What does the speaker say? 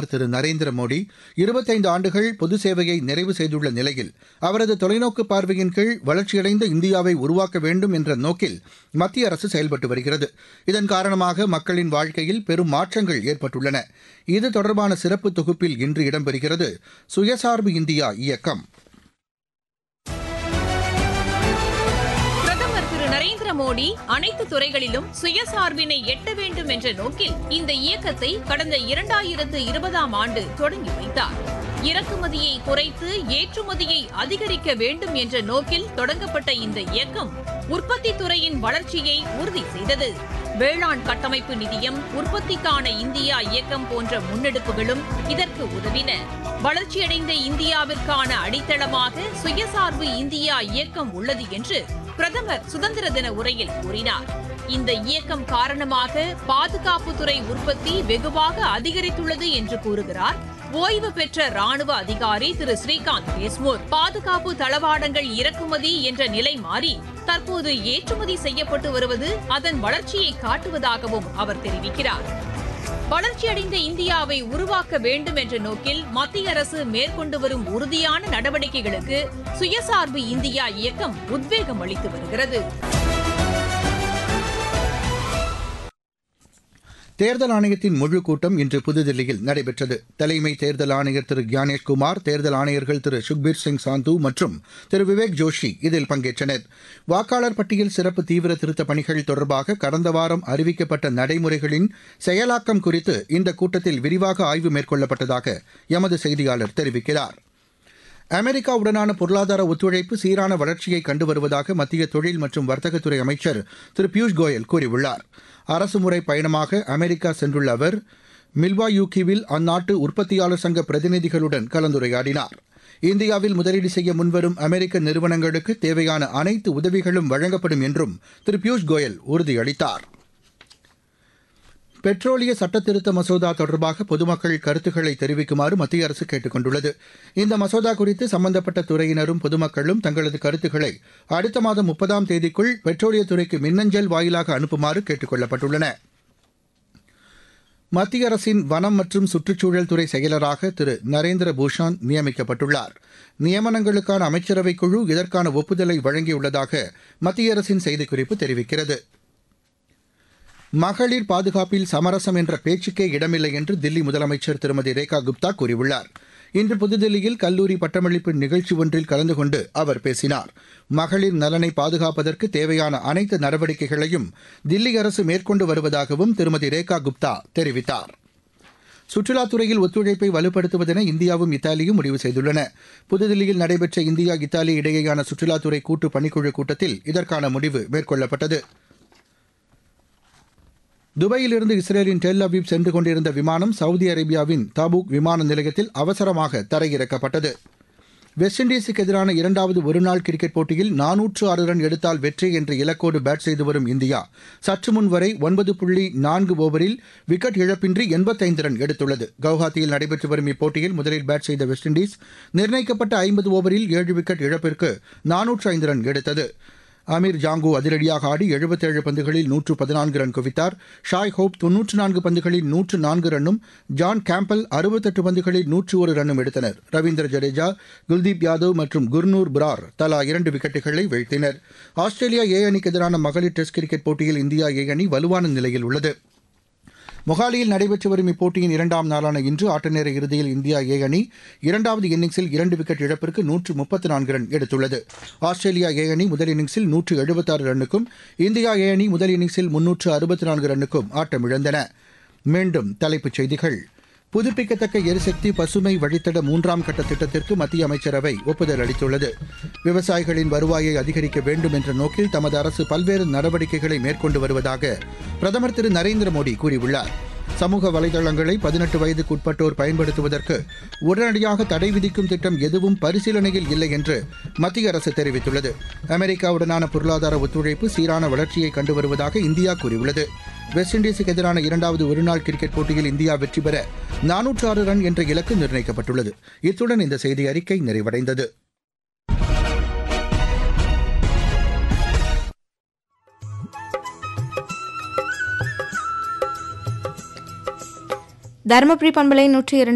பிரதமர் திரு நரேந்திர மோடி இருபத்தைந்து ஆண்டுகள் பொது சேவையை நிறைவு செய்துள்ள நிலையில் அவரது தொலைநோக்கு பார்வையின் கீழ் வளர்ச்சியடைந்த இந்தியாவை உருவாக்க வேண்டும் என்ற நோக்கில் மத்திய அரசு செயல்பட்டு வருகிறது இதன் காரணமாக மக்களின் வாழ்க்கையில் பெரும் மாற்றங்கள் ஏற்பட்டுள்ளன இது தொடர்பான சிறப்பு தொகுப்பில் இன்று இடம்பெறுகிறது சுயசார்பு இந்தியா இயக்கம் பிரதமர் திரு நரேந்திர மோடி அனைத்து துறைகளிலும் சுயசார்பினை எட்ட வேண்டும் என்ற நோக்கில் இந்த இயக்கத்தை கடந்த இரண்டாயிரத்து இருபதாம் ஆண்டு தொடங்கி வைத்தார் இறக்குமதியை குறைத்து ஏற்றுமதியை அதிகரிக்க வேண்டும் என்ற நோக்கில் தொடங்கப்பட்ட இந்த இயக்கம் உற்பத்தி துறையின் வளர்ச்சியை உறுதி செய்தது வேளாண் கட்டமைப்பு நிதியம் உற்பத்திக்கான இந்தியா இயக்கம் போன்ற முன்னெடுப்புகளும் இதற்கு உதவின வளர்ச்சியடைந்த இந்தியாவிற்கான அடித்தளமாக சுயசார்பு இந்தியா இயக்கம் உள்ளது என்று பிரதமர் சுதந்திர தின உரையில் கூறினார் இந்த இயக்கம் காரணமாக பாதுகாப்புத்துறை உற்பத்தி வெகுவாக அதிகரித்துள்ளது என்று கூறுகிறார் ஓய்வு பெற்ற ராணுவ அதிகாரி திரு ஸ்ரீகாந்த் தேஸ்முர் பாதுகாப்பு தளவாடங்கள் இறக்குமதி என்ற நிலை மாறி தற்போது ஏற்றுமதி செய்யப்பட்டு வருவது அதன் வளர்ச்சியை காட்டுவதாகவும் அவர் தெரிவிக்கிறார் வளர்ச்சியடைந்த இந்தியாவை உருவாக்க வேண்டும் என்ற நோக்கில் மத்திய அரசு மேற்கொண்டு வரும் உறுதியான நடவடிக்கைகளுக்கு சுயசார்பு இந்தியா இயக்கம் உத்வேகம் அளித்து வருகிறது தேர்தல் ஆணையத்தின் முழு கூட்டம் இன்று புதுதில்லியில் நடைபெற்றது தலைமை தேர்தல் ஆணையர் திரு கியானேஷ்குமார் தேர்தல் ஆணையர்கள் திரு சுக்பீர் சிங் சாந்து மற்றும் திரு விவேக் ஜோஷி இதில் பங்கேற்றனர் வாக்காளர் பட்டியல் சிறப்பு தீவிர திருத்தப் பணிகள் தொடர்பாக கடந்த வாரம் அறிவிக்கப்பட்ட நடைமுறைகளின் செயலாக்கம் குறித்து இந்த கூட்டத்தில் விரிவாக ஆய்வு மேற்கொள்ளப்பட்டதாக எமது செய்தியாளர் தெரிவிக்கிறார் அமெரிக்காவுடனான பொருளாதார ஒத்துழைப்பு சீரான வளர்ச்சியை கண்டு வருவதாக மத்திய தொழில் மற்றும் வர்த்தகத்துறை அமைச்சர் திரு பியூஷ் கோயல் கூறியுள்ளார் அரசுமுறை பயணமாக அமெரிக்கா சென்றுள்ள அவர் மில்வாயூக்கிவில் அந்நாட்டு உற்பத்தியாளர் சங்க பிரதிநிதிகளுடன் கலந்துரையாடினார் இந்தியாவில் முதலீடு செய்ய முன்வரும் அமெரிக்க நிறுவனங்களுக்கு தேவையான அனைத்து உதவிகளும் வழங்கப்படும் என்றும் திரு பியூஷ் கோயல் உறுதியளித்தார் பெட்ரோலிய சட்டத்திருத்த மசோதா தொடர்பாக பொதுமக்கள் கருத்துக்களை தெரிவிக்குமாறு மத்திய அரசு கேட்டுக் கொண்டுள்ளது இந்த மசோதா குறித்து சம்பந்தப்பட்ட துறையினரும் பொதுமக்களும் தங்களது கருத்துக்களை அடுத்த மாதம் முப்பதாம் தேதிக்குள் பெட்ரோலியத்துறைக்கு மின்னஞ்சல் வாயிலாக அனுப்புமாறு கேட்டுக் கொள்ளப்பட்டுள்ளன மத்திய அரசின் வனம் மற்றும் சுற்றுச்சூழல் துறை செயலராக திரு நரேந்திர பூஷான் நியமிக்கப்பட்டுள்ளார் நியமனங்களுக்கான அமைச்சரவைக் குழு இதற்கான ஒப்புதலை வழங்கியுள்ளதாக மத்திய அரசின் செய்திக்குறிப்பு தெரிவிக்கிறது மகளிர் பாதுகாப்பில் சமரசம் என்ற பேச்சுக்கே இடமில்லை என்று தில்லி முதலமைச்சர் திருமதி ரேகா குப்தா கூறியுள்ளார் இன்று புதுதில்லியில் கல்லூரி பட்டமளிப்பு நிகழ்ச்சி ஒன்றில் கலந்து கொண்டு அவர் பேசினார் மகளிர் நலனை பாதுகாப்பதற்கு தேவையான அனைத்து நடவடிக்கைகளையும் தில்லி அரசு மேற்கொண்டு வருவதாகவும் திருமதி ரேகா குப்தா தெரிவித்தார் சுற்றுலாத்துறையில் ஒத்துழைப்பை வலுப்படுத்துவதென இந்தியாவும் இத்தாலியும் முடிவு செய்துள்ளன புதுதில்லியில் நடைபெற்ற இந்தியா இத்தாலி இடையேயான சுற்றுலாத்துறை கூட்டு பணிக்குழு கூட்டத்தில் இதற்கான முடிவு மேற்கொள்ளப்பட்டது துபாயிலிருந்து இஸ்ரேலின் டெல் அபீப் சென்று கொண்டிருந்த விமானம் சவுதி அரேபியாவின் தாபூக் விமான நிலையத்தில் அவசரமாக தரையிறக்கப்பட்டது வெஸ்ட் இண்டீஸுக்கு எதிரான இரண்டாவது ஒருநாள் கிரிக்கெட் போட்டியில் நானூற்று ஆறு ரன் எடுத்தால் வெற்றி என்ற இலக்கோடு பேட் செய்து வரும் இந்தியா சற்று முன் வரை ஒன்பது புள்ளி நான்கு ஓவரில் விக்கெட் இழப்பின்றி எண்பத்தைந்து ரன் எடுத்துள்ளது கவுஹாத்தியில் நடைபெற்று வரும் இப்போட்டியில் முதலில் பேட் செய்த வெஸ்ட் இண்டீஸ் நிர்ணயிக்கப்பட்ட ஐம்பது ஓவரில் ஏழு விக்கெட் இழப்பிற்கு நானூற்று ஐந்து ரன் எடுத்தது அமீர் ஜாங்கோ அதிரடியாக ஆடி எழுபத்தேழு பந்துகளில் நூற்று பதினான்கு ரன் குவித்தார் ஷாய் ஹோப் தொன்னூற்று நான்கு பந்துகளில் நூற்று நான்கு ரன்னும் ஜான் கேம்பல் அறுபத்தெட்டு பந்துகளில் நூற்று ஒரு ரன்னும் எடுத்தனர் ரவீந்திர ஜடேஜா குல்தீப் யாதவ் மற்றும் குர்னூர் பிரார் தலா இரண்டு விக்கெட்டுகளை வீழ்த்தினர் ஆஸ்திரேலியா ஏ அணிக்கு எதிரான மகளிர் டெஸ்ட் கிரிக்கெட் போட்டியில் இந்தியா ஏ அணி வலுவான நிலையில் உள்ளது மொஹாலியில் நடைபெற்று வரும் இப்போட்டியின் இரண்டாம் நாளான இன்று ஆட்டநேர இறுதியில் இந்தியா ஏ அணி இரண்டாவது இன்னிங்ஸில் இரண்டு விக்கெட் இழப்பிற்கு நூற்று முப்பத்து நான்கு ரன் எடுத்துள்ளது ஆஸ்திரேலியா ஏ அணி முதல் இன்னிங்ஸில் நூற்று எழுபத்தாறு ரன்னுக்கும் இந்தியா ஏ அணி முதல் இன்னிங்ஸில் முன்னூற்று அறுபத்தி நான்கு ரன்னுக்கும் ஆட்டமிழந்தன மீண்டும் தலைப்புச் செய்திகள் புதுப்பிக்கத்தக்க எரிசக்தி பசுமை வழித்தட மூன்றாம் கட்ட திட்டத்திற்கு மத்திய அமைச்சரவை ஒப்புதல் அளித்துள்ளது விவசாயிகளின் வருவாயை அதிகரிக்க வேண்டும் என்ற நோக்கில் தமது அரசு பல்வேறு நடவடிக்கைகளை மேற்கொண்டு வருவதாக பிரதமர் திரு நரேந்திர மோடி கூறியுள்ளார் சமூக வலைதளங்களை பதினெட்டு வயதுக்குட்பட்டோர் பயன்படுத்துவதற்கு உடனடியாக தடை விதிக்கும் திட்டம் எதுவும் பரிசீலனையில் இல்லை என்று மத்திய அரசு தெரிவித்துள்ளது அமெரிக்காவுடனான பொருளாதார ஒத்துழைப்பு சீரான வளர்ச்சியை கண்டு வருவதாக இந்தியா கூறியுள்ளது வெஸ்ட் இண்டீஸுக்கு எதிரான இரண்டாவது ஒருநாள் கிரிக்கெட் போட்டியில் இந்தியா வெற்றி பெற நானூற்று ஆறு ரன் என்ற இலக்கு நிர்ணயிக்கப்பட்டுள்ளது இத்துடன் இந்த செய்தி அறிக்கை நிறைவடைந்தது தருமபுரி பண்பலை நூற்றி இரண்டு